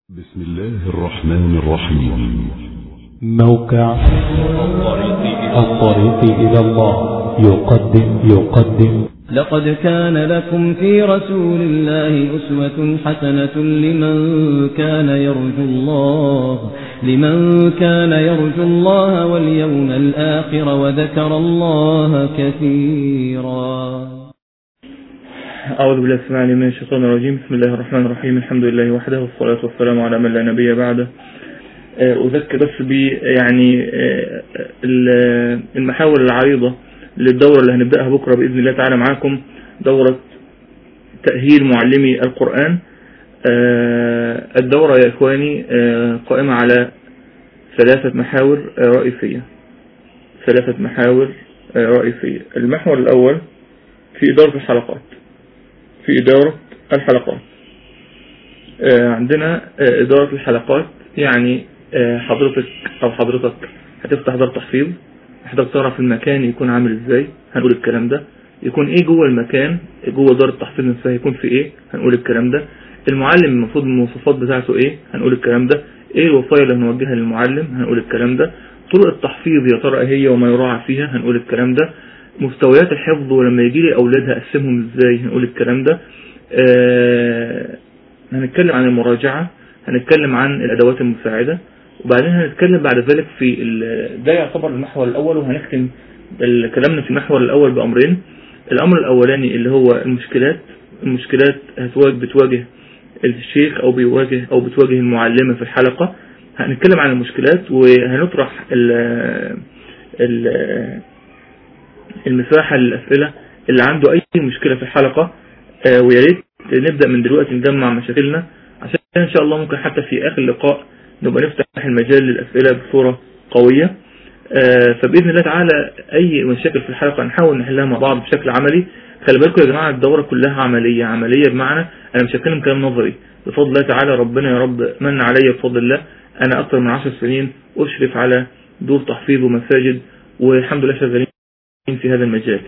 بسم الله الرحمن الرحيم موقع الطريق إلى الله يقدم يقدم لقد كان لكم في رسول الله أسوة حسنة لمن كان يرجو الله لمن كان يرجو الله واليوم الآخر وذكر الله كثيرا أعوذ بالله السميع العليم من الشيطان الرجيم بسم الله الرحمن الرحيم الحمد لله وحده والصلاة والسلام على من لا نبي بعده آه، أذكر بس ب يعني آه، ال- المحاور العريضة للدورة اللي هنبدأها بكرة بإذن الله تعالى معاكم دورة تأهيل معلمي القرآن آه، الدورة يا إخواني آه، قائمة على ثلاثة محاور آه، رئيسية ثلاثة محاور آه، رئيسية المحور الأول في إدارة الحلقات في إدارة الحلقات آه، عندنا آه، إدارة الحلقات يعني آه، حضرتك أو حضرتك هتفتح دار تحفيظ محتاج تعرف المكان يكون عامل ازاي هنقول الكلام ده يكون ايه جوه المكان جوه دار التحفيظ نفسها يكون في ايه هنقول الكلام ده المعلم المفروض المواصفات بتاعته ايه هنقول الكلام ده ايه الوصايا اللي هنوجهها للمعلم هنقول الكلام ده طرق التحفيظ يا ترى إيه هي وما يراعى فيها هنقول الكلام ده مستويات الحفظ ولما يجي لي اولاد هقسمهم ازاي هنقول الكلام ده آه هنتكلم عن المراجعة هنتكلم عن الادوات المساعدة وبعدين هنتكلم بعد ذلك في ال- ده يعتبر المحور الاول وهنختم ال- كلامنا في المحور الاول بامرين الامر الاولاني اللي هو المشكلات المشكلات هتواجه بتواجه الشيخ او بيواجه او بتواجه المعلمة في الحلقة هنتكلم عن المشكلات وهنطرح ال ال المساحة للأسئلة اللي عنده أي مشكلة في الحلقة آه، ويا ريت نبدأ من دلوقتي نجمع مشاكلنا عشان إن شاء الله ممكن حتى في آخر اللقاء نبقى نفتح المجال للأسئلة بصورة قوية آه، فبإذن الله تعالى أي مشاكل في الحلقة نحاول نحلها مع بعض بشكل عملي خلي بالكم يا جماعة الدورة كلها عملية عملية بمعنى أنا مش هتكلم كلام نظري بفضل الله تعالى ربنا يا رب من علي بفضل الله أنا أكثر من عشر سنين أشرف على دور تحفيظ ومساجد والحمد لله شغالين في هذا المجال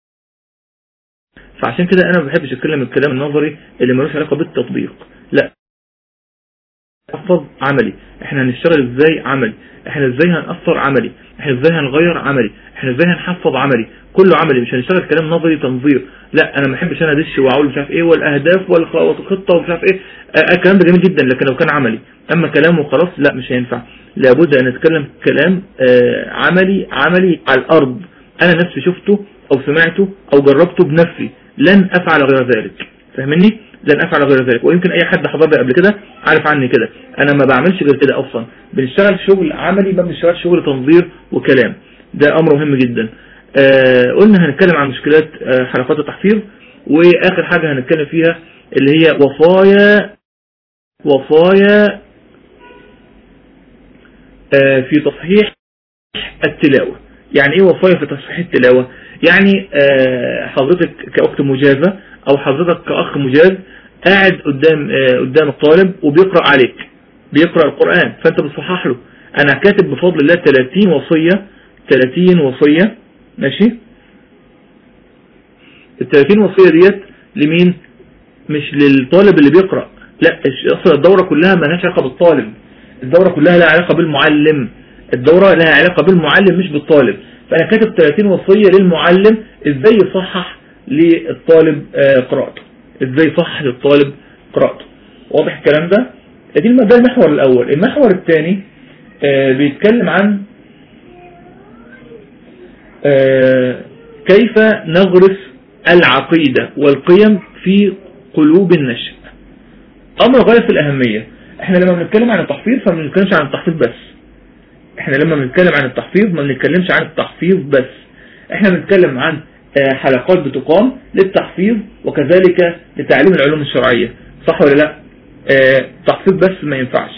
فعشان كده انا ما بحبش اتكلم الكلام النظري اللي ملوش علاقه بالتطبيق لا نحفظ عملي احنا هنشتغل ازاي عملي احنا ازاي هنأثر عملي احنا ازاي هنغير عملي احنا ازاي هنحفظ عملي كله عملي مش هنشتغل كلام نظري تنظير لا انا ما بحبش انا ادش واقول مش عارف ايه والاهداف والخ- والخطه ومش عارف ايه آه، الكلام ده جميل جدا لكن لو كان عملي اما كلام وخلاص لا مش هينفع لابد ان نتكلم كلام آه، عملي عملي على الارض انا نفسي شفته او سمعته او جربته بنفسي لن افعل غير ذلك فاهمني لن افعل غير ذلك ويمكن اي حد حضر لي قبل كده عارف عني كده انا ما بعملش غير كده اصلا بنشتغل شغل عملي ما بنشتغل شغل تنظير وكلام ده امر مهم جدا آه قلنا هنتكلم عن مشكلات آه حلقات التحفيظ واخر حاجة هنتكلم فيها اللي هي وصايا وصايا آه في تصحيح التلاوة يعني ايه وصايا في تصحيح التلاوة يعني آه، حضرتك كأخت مجازة او حضرتك كأخ مجاز قاعد قدام آه، قدام الطالب وبيقرأ عليك بيقرأ القرآن فانت بتصحح له انا كاتب بفضل الله 30 وصية 30 وصية ماشي ال 30 وصية ديت لمين مش للطالب اللي بيقرأ لا اصلا الدورة كلها ما لهاش علاقة بالطالب الدورة كلها لها علاقة بالمعلم الدورة لها علاقة بالمعلم مش بالطالب فأنا كاتب 30 وصية للمعلم ازاي يصحح للطالب آه، قراءته ازاي يصحح للطالب قراءته واضح الكلام ده دي الم- ده المحور الأول المحور الثاني آه، بيتكلم عن آه، كيف نغرس العقيدة والقيم في قلوب النشء أمر غاية في الأهمية احنا لما بنتكلم عن التحفيظ فما بنتكلمش عن التحفيظ بس احنا لما بنتكلم عن التحفيظ ما بنتكلمش عن التحفيظ بس احنا بنتكلم عن آه، حلقات بتقام للتحفيظ وكذلك لتعليم العلوم الشرعية صح ولا لا آه، تحفيظ بس ما ينفعش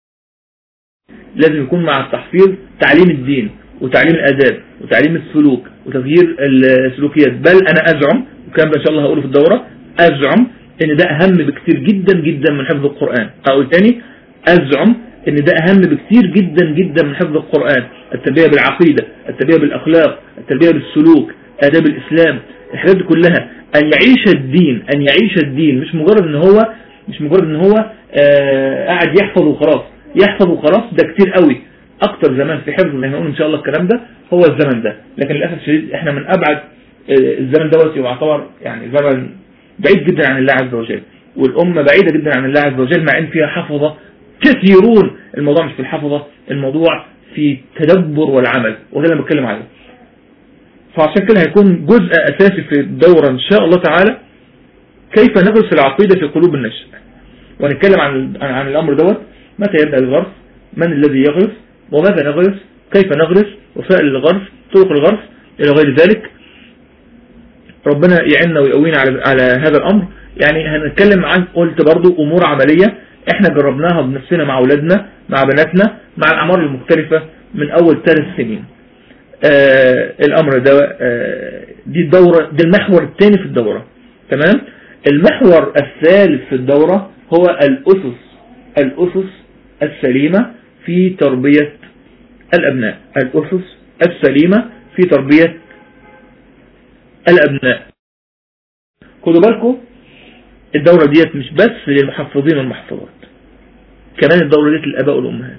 لازم يكون مع التحفيظ تعليم الدين وتعليم الاداب وتعليم السلوك وتغيير السلوكيات بل انا ازعم وكان ان شاء الله هقوله في الدورة ازعم ان ده اهم بكتير جدا جدا من حفظ القرآن اقول تاني ازعم ان ده اهم بكتير جدا جدا من حفظ القرآن التربية بالعقيدة التربية بالاخلاق التربية بالسلوك اداب الاسلام الحاجات دي كلها ان يعيش الدين ان يعيش الدين مش مجرد ان هو مش مجرد ان هو آه قاعد يحفظ وخلاص يحفظ وخلاص ده كتير قوي اكتر زمان في حفظ زي ما نقول ان شاء الله الكلام ده هو الزمن ده لكن للاسف الشديد احنا من ابعد آه، الزمن دوت يعتبر يعني زمن بعيد جدا عن الله عز وجل والامه بعيده جدا عن الله عز وجل مع ان فيها حفظه كثيرون الموضوع مش في الحفظه الموضوع في التدبر والعمل وده اللي أنا بتكلم عليه فعشان كده هيكون جزء اساسي في الدوره ان شاء الله تعالى كيف نغرس العقيده في قلوب النشء ونتكلم عن عن عن الامر دوت متى يبدا الغرس من الذي يغرس وماذا نغرس كيف نغرس وسائل الغرس طرق الغرس الى غير ذلك ربنا يعيننا ويقوينا على على هذا الامر يعني هنتكلم عن قلت برضو امور عمليه احنا جربناها بنفسنا مع اولادنا مع بناتنا مع الاعمار المختلفه من اول ثلاث سنين آه الامر ده آه دي الدوره دي المحور الثاني في الدوره تمام المحور الثالث في الدوره هو الاسس الاسس السليمه في تربيه الابناء الاسس السليمه في تربيه الابناء خدوا بالكم الدورة ديت مش بس للمحفظين والمحفظات كمان الدورة ديت للآباء والأمهات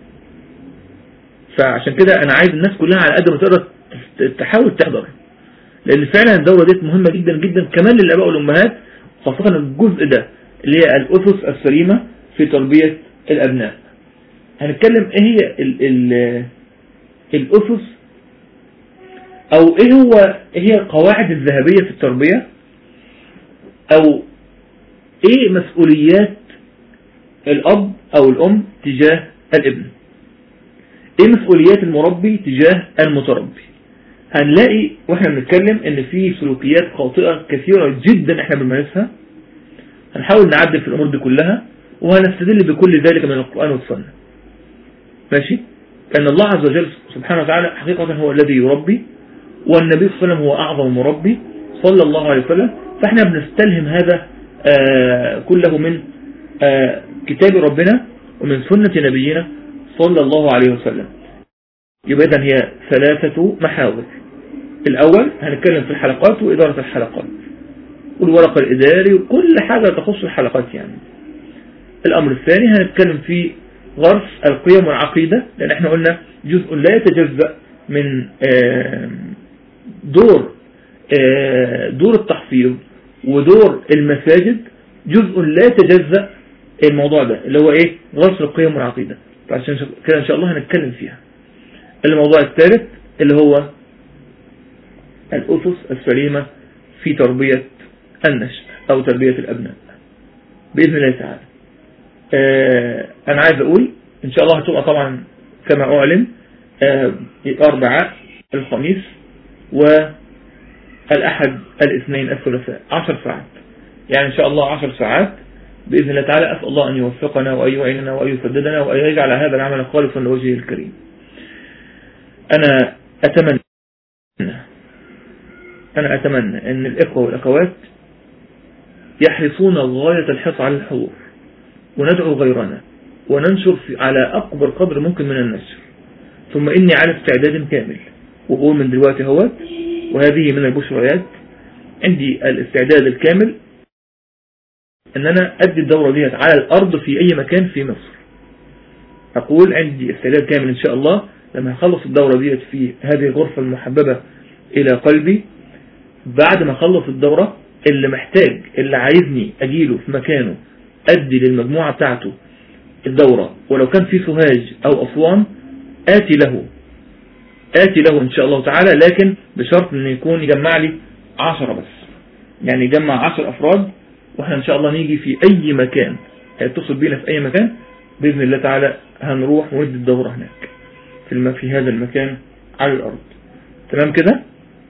فعشان كده أنا عايز الناس كلها على قد ما تقدر تحاول تحضر لأن فعلا الدورة ديت مهمة جدا جدا كمان للآباء والأمهات خاصة الجزء ده اللي هي الأسس السليمة في تربية الأبناء هنتكلم إيه هي ال ال الأسس أو إيه هو إيه هي القواعد الذهبية في التربية أو ايه مسؤوليات الاب او الام تجاه الابن ايه مسؤوليات المربي تجاه المتربي هنلاقي واحنا بنتكلم ان في سلوكيات خاطئة كثيرة جدا احنا بنمارسها هنحاول نعدل في الامور دي كلها وهنستدل بكل ذلك من القرآن والسنة ماشي لان الله عز وجل سبحانه وتعالى حقيقة هو الذي يربي والنبي صلى الله عليه وسلم هو اعظم مربي صلى الله عليه وسلم فاحنا بنستلهم هذا آه كله من آه كتاب ربنا ومن سنة نبينا صلى الله عليه وسلم يبقى إذن هي ثلاثة محاور الأول هنتكلم في الحلقات وإدارة الحلقات والورق الإداري وكل حاجة تخص الحلقات يعني الأمر الثاني هنتكلم في غرس القيم والعقيدة لأن احنا قلنا جزء لا يتجزأ من آه دور دور التحفيظ ودور المساجد جزء لا يتجزأ الموضوع ده اللي هو ايه غرس القيم والعقيدة فعشان كده ان شاء الله هنتكلم فيها الموضوع الثالث اللي هو الأسس السليمة في تربية النشء أو تربية الأبناء بإذن الله تعالى آه أنا عايز أقول إن شاء الله هتبقى طبعا كما أعلن آه الأربعاء الخميس والأحد الاثنين الثلاثاء عشر ساعات يعني إن شاء الله عشر ساعات بإذن الله تعالى أسأل الله أن يوفقنا وأن يعيننا وأن يسددنا وأن يجعل هذا العمل خالصا لوجهه الكريم أنا أتمنى أنا أتمنى أن الإخوة والأخوات يحرصون غاية الحرص على الحضور وندعو غيرنا وننشر على أكبر قدر ممكن من النشر ثم إني على استعداد كامل وبقول من دلوقتي هوات وهذه من البشريات عندي الاستعداد الكامل ان انا ادي الدورة ديت على الارض في اي مكان في مصر اقول عندي استعداد كامل ان شاء الله لما اخلص الدورة ديت في هذه الغرفة المحببة الى قلبي بعد ما اخلص الدورة اللي محتاج اللي عايزني اجيله في مكانه ادي للمجموعة بتاعته الدورة ولو كان في سوهاج او اسوان اتي له آتي له إن شاء الله تعالى لكن بشرط أن يكون يجمع لي عشرة بس يعني يجمع عشر أفراد وإحنا إن شاء الله نيجي في أي مكان هيتصل بينا في أي مكان بإذن الله تعالى هنروح وندي الدورة هناك في, الم... في هذا المكان على الأرض تمام كده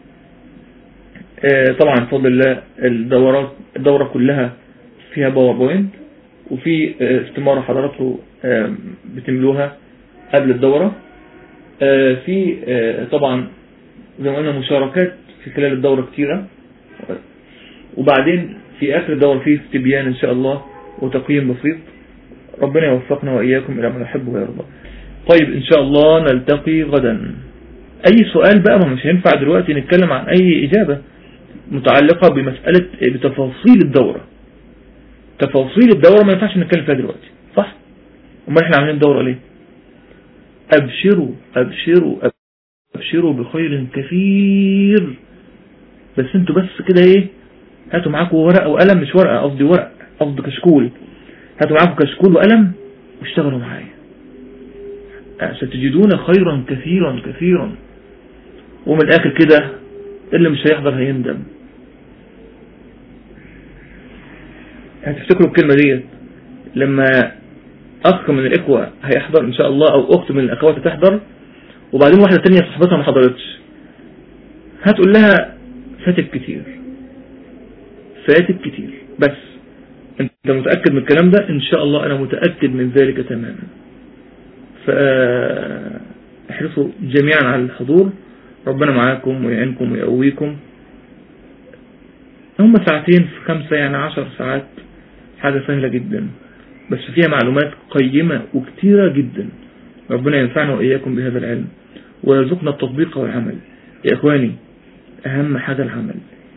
آه طبعا بفضل الله الدورات الدورة كلها فيها باوربوينت وفي آه استمارة حضراتكم آه بتملوها قبل الدورة في طبعا زي ما قلنا مشاركات في خلال الدورة كتيرة وبعدين في آخر الدورة في استبيان إن شاء الله وتقييم بسيط ربنا يوفقنا وإياكم إلى ما نحب ويرضى طيب إن شاء الله نلتقي غدا أي سؤال بقى ما مش هينفع دلوقتي نتكلم عن أي إجابة متعلقة بمسألة بتفاصيل الدورة تفاصيل الدورة ما ينفعش نتكلم فيها دلوقتي صح امال احنا عاملين دورة ليه ابشروا ابشروا ابشروا بخير كثير بس انتوا بس كده ايه هاتوا معاكم ورقة وقلم مش ورقة قصدي ورق قصدي كشكول هاتوا معاكم كشكول وقلم واشتغلوا معايا ستجدون خيرا كثيرا كثيرا ومن الاخر كده اللي مش هيحضر هيندم هتفتكروا الكلمة ديت لما اخ من الاخوة هيحضر ان شاء الله او اخت من الاخوات هتحضر وبعدين واحدة تانية صاحبتها ما حضرتش هتقول لها فاتك كتير فاتك كتير بس انت متأكد من الكلام ده ان شاء الله انا متأكد من ذلك تماما فاحرصوا جميعا على الحضور ربنا معاكم ويعينكم ويقويكم هم ساعتين في خمسة يعني عشر ساعات حاجة سهلة جدا بس فيها معلومات قيمة وكتيرة جدا ربنا ينفعنا وإياكم بهذا العلم ويرزقنا التطبيق والعمل يا إخواني أهم حاجة العمل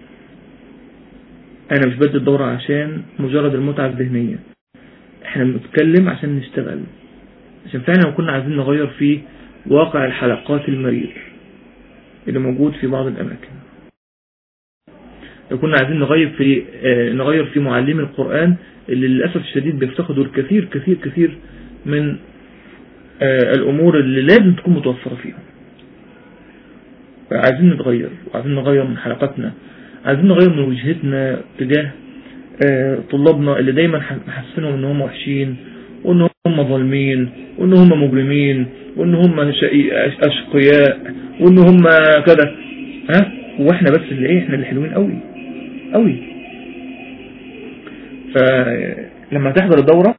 أنا مش بدي الدورة عشان مجرد المتعة الذهنية احنا بنتكلم عشان نشتغل عشان فعلا كنا عايزين نغير في واقع الحلقات المرير اللي موجود في بعض الأماكن لو كنا عايزين نغير في آه نغير في معلمي القرآن اللي للأسف الشديد بيفتقدوا الكثير كثير كثير من آه الأمور اللي لازم تكون متوفرة فيهم عايزين نتغير وعايزين نغير من حلقاتنا عايزين نغير من وجهتنا تجاه آه طلابنا اللي دايما محسنهم ان هم وحشين وان هم ظالمين وان هم مجرمين وان هم اشقياء وان هم كده ها واحنا بس اللي ايه احنا اللي حلوين قوي قوي فلما تحضر الدورة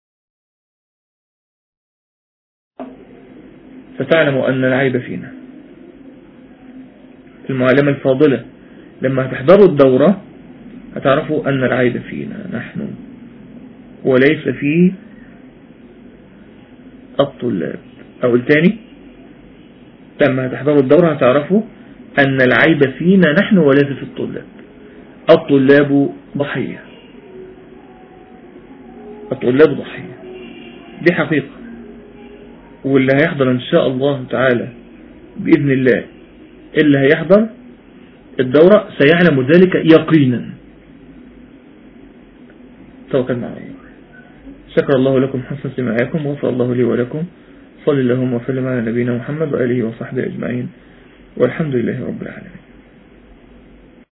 فتعلموا ان العيب فينا المعلمة الفاضلة لما هتحضروا الدورة هتعرفوا أن العيب فينا نحن وليس في الطلاب أو الثاني لما هتحضروا الدورة هتعرفوا أن العيب فينا نحن وليس في الطلاب الطلاب ضحية الطلاب ضحية دي حقيقة واللي هيحضر إن شاء الله تعالى بإذن الله اللي هيحضر الدورة سيعلم ذلك يقينا توكلنا على الله شكر الله لكم حسن سماعكم وغفر الله لي ولكم صلى اللهم وسلم على نبينا محمد وآله وصحبه أجمعين والحمد لله رب العالمين